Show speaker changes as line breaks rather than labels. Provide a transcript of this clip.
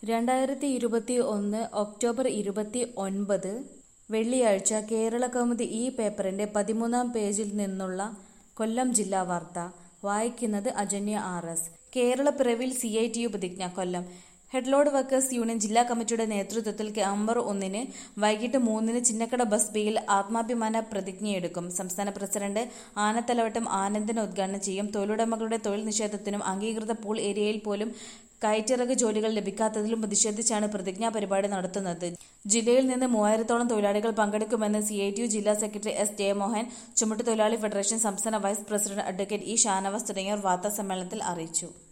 രണ്ടായിരത്തി ഇരുപത്തി ഒന്ന് ഒക്ടോബർ ഇരുപത്തി ഒൻപത് വെള്ളിയാഴ്ച കേരള കൗമുദി ഈ പേപ്പറിന്റെ പതിമൂന്നാം പേജിൽ നിന്നുള്ള കൊല്ലം ജില്ലാ വാർത്ത വായിക്കുന്നത് അജന്യ ആർ എസ് കേരളപ്പിറവിൽ സി ഐ ടി യു പ്രതിജ്ഞ കൊല്ലം ഹെഡ്ലോഡ് വർക്കേഴ്സ് യൂണിയൻ ജില്ലാ കമ്മിറ്റിയുടെ നേതൃത്വത്തിൽ നവംബർ ഒന്നിന് വൈകിട്ട് മൂന്നിന് ചിന്നക്കട ബസ് ബിയിൽ ആത്മാഭിമാന പ്രതിജ്ഞയെടുക്കും സംസ്ഥാന പ്രസിഡന്റ് ആനത്തലവട്ടം ആനന്ദൻ ഉദ്ഘാടനം ചെയ്യും തൊഴിലുടമകളുടെ തൊഴിൽ നിഷേധത്തിനും അംഗീകൃത പൂൾ ഏരിയയിൽ പോലും കയറ്റിറക്ക് ജോലികൾ ലഭിക്കാത്തതിലും പ്രതിഷേധിച്ചാണ് പ്രതിജ്ഞാ പരിപാടി നടത്തുന്നത് ജില്ലയിൽ നിന്ന് മൂവായിരത്തോളം തൊഴിലാളികൾ പങ്കെടുക്കുമെന്ന് സി ഐ ടി യു ജില്ലാ സെക്രട്ടറി എസ് ജയമോഹൻ ചുമട്ടുതൊഴിലാളി ഫെഡറേഷൻ സംസ്ഥാന vice president advocate E Shanavas തുടങ്ങിയവർ വാർത്താ സമ്മേളനത്തിൽ അറിയിച്ചു